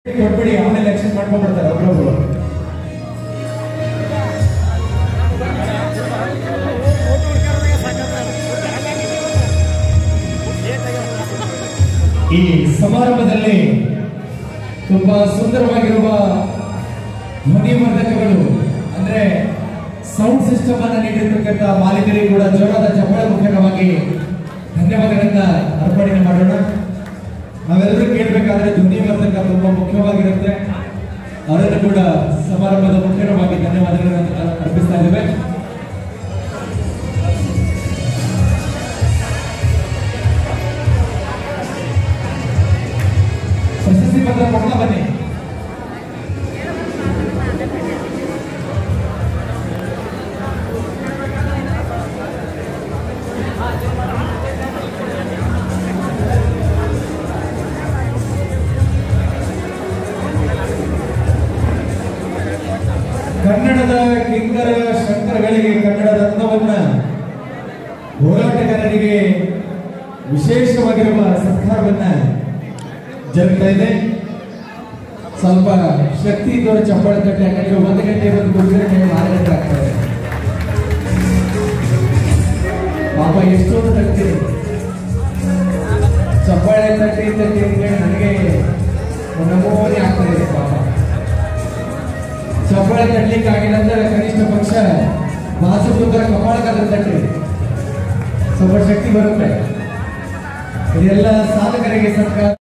ಕೊಟ್ಬಿಡಿ ಆಮೇಲೆ ಎಲೆಕ್ಷನ್ ಮಾಡ್ಕೊಂಡ್ಬಿಡ್ತಾರೆ ಒಬ್ರೊಬ್ರು ಈ ಸಮಾರಂಭದಲ್ಲಿ ತುಂಬಾ ಸುಂದರವಾಗಿರುವ ಧ್ವನಿವರ್ಧಕಗಳು ಅಂದ್ರೆ ಸೌಂಡ್ ಸಿಸ್ಟಮ್ ಅನ್ನ ನೀಡಿರ್ತಕ್ಕಂಥ ಮಾಲೀಕರಿಗೆ ಕೂಡ ಜೋರಾದ ಚಪ್ಪಳ ಮುಖ್ಯವಾಗಿ ಧನ್ಯವಾದಗಳನ್ನ ಅರ್ಪಣೆ ಮಾಡೋಣ ನಾವೆಲ್ಲರೂ ಕೇಳಬೇಕಾದ್ರೆ ಧ್ವನಿವರ್ಧಕ ತುಂಬಾ ಮುಖ್ಯವಾಗಿರುತ್ತೆ ಅವರನ್ನು ಕೂಡ ಸಮಾರಂಭದ ಮುಖ್ಯವಾಗಿ ಧನ್ಯವಾದಗಳನ್ನು ಅರ್- ಅರ್ಪಿಸ್ತಾ ಇದ್ದೇವೆ ಪ್ರಶಸ್ತಿ ಪತ್ರ ಕೊಡ್ತಾ ಬನ್ನಿ ಕನ್ನಡದ ಕಿಂಕರ ಶಂಕರಗಳಿಗೆ ಕನ್ನಡ ರತ್ನವನ್ನ ಹೋರಾಟಗಾರರಿಗೆ ವಿಶೇಷವಾಗಿರುವ ಸತ್ಕಾರವನ್ನ ಜರುಗ್ತಾ ಇದೆ ಸ್ವಲ್ಪ ಶಕ್ತಿ ಇದ್ದವರು ಚಪ್ಪಾಳೆ ತಟ್ಟೆ ಯಾಕಂದ್ರೆ ಒಂದು ಗಂಟೆ ಒಂದು ಕೊಟ್ಟಿದ್ರೆ ನೀವು ಆರು ಗಂಟೆ ಆಗ್ತದೆ ಪಾಪ ಎಷ್ಟೊಂದು ತಗ್ತೀರಿ ಚಪ್ಪಾಳೆ ತಟ್ಟಿ ತಟ್ಟಿ ಅಂತೇಳಿ ನನಗೆ ನಮೂನೆ ಆಗ್ತಾ ಇದೆ ಪಾಪ ಚಪ್ಪಾಳೆ ತಟ್ಲಿಕ್ಕೆ ಆಗಿಲ್ಲ ಅಂದ್ರೆ ಕನಿಷ್ಠ ಪಕ್ಷ ಬಾಸು ಕುಂದರ ಕಪಾಳಕ್ಕಾದ್ರೆ ತಟ್ಟಿ ಸ್ವಲ್ಪ ಶಕ್ತಿ ಬರುತ್ತೆ ಇದೆಲ್ಲ ಸಾಧಕರಿಗೆ ಸರ್ಕಾರ